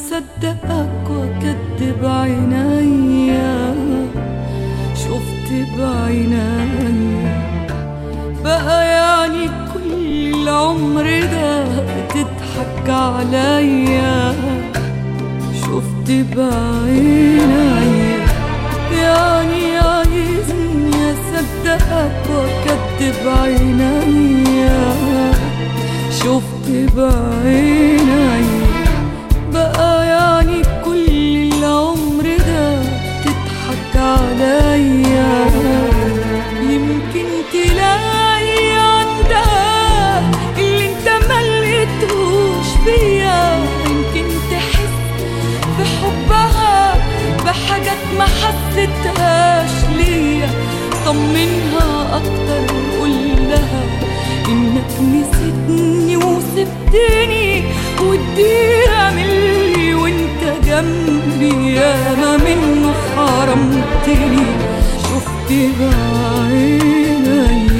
اصدقك واكدب عينيا شفت بعينيا بقى يعني كل العمر ده بتضحك عليا شفت بعينيا يعني عايزني اصدقك واكدب عينيا شفت بعينيا بقى يعني كل العمر ده تضحك عليا يمكن تلاقي عندها اللي انت ملقتوش فيا يمكن تحس في حبها بحاجات ما حسيتهاش ليا طمنها اكتر قولها انك نسيتني وسبتني واديها ملي وانت جنبي ياما منه حرمتني شفت بعينيا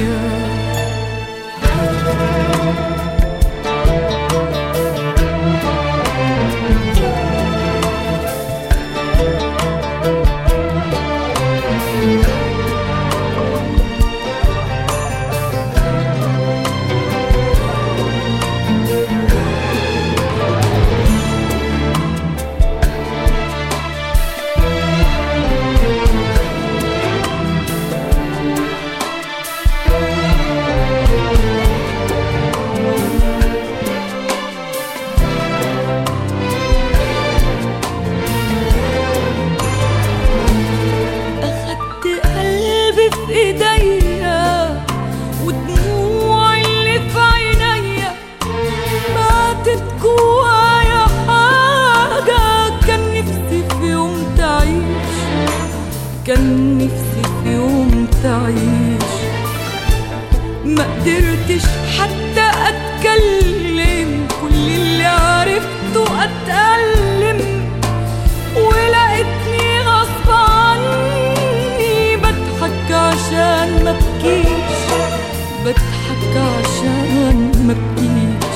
أخدت قلبي في إيديا ودموع اللي في عينيا ماتت جوايا حاجة كان نفسي في يوم تعيش كان نفسي في يوم تعيش ما قدرتش حتى أتكلم كل اللي عرفته أتألم ولقيتني غصب عني بضحك عشان ما بكيش بضحك عشان ما بكيش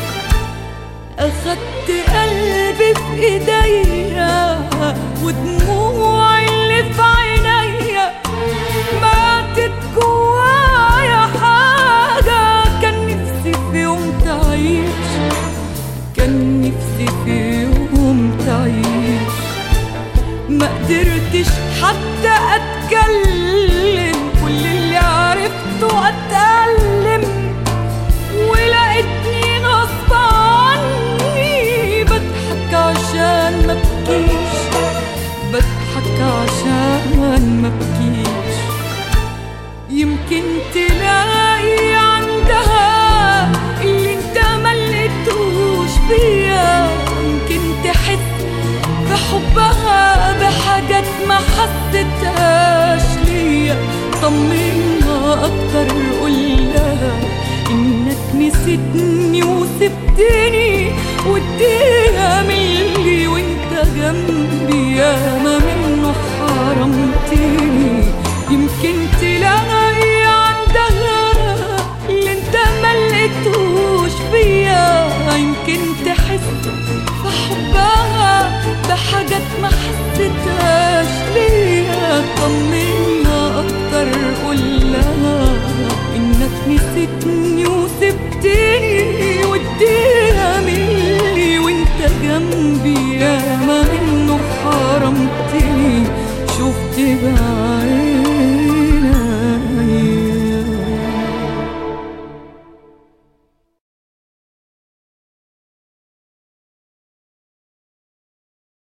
أخدت قلبي في إيديا ودموع اللي في عينيا ماتت جوايا حاجة كان نفسي في يوم تعيش كان نفسي في يوم تعيش ما قدرتش حتى اتكلم كل اللي عرفته اتألم ولقيتني غصب عني بضحك عشان ما بكيش بضحك عشان ما بكيش يمكن تلاقي عندها اللي انت ملقتوش فيا يمكن تحس بحبها بحاجات ما حسيتهاش ليا طمنها اكتر قولها انك نسيتني وسبتني واديها ملي وانت جنبي ياما منه حرمتني يمكن تلاقي عندها اللي انت ملقتوش فيا يمكن تحس في حبها بحاجات ما حسيتهاش ليا طمنها اكتر قولها انك نسيتني وسبتني واديها ملي وانت جنبي ياما منه حرمتني شفت بقى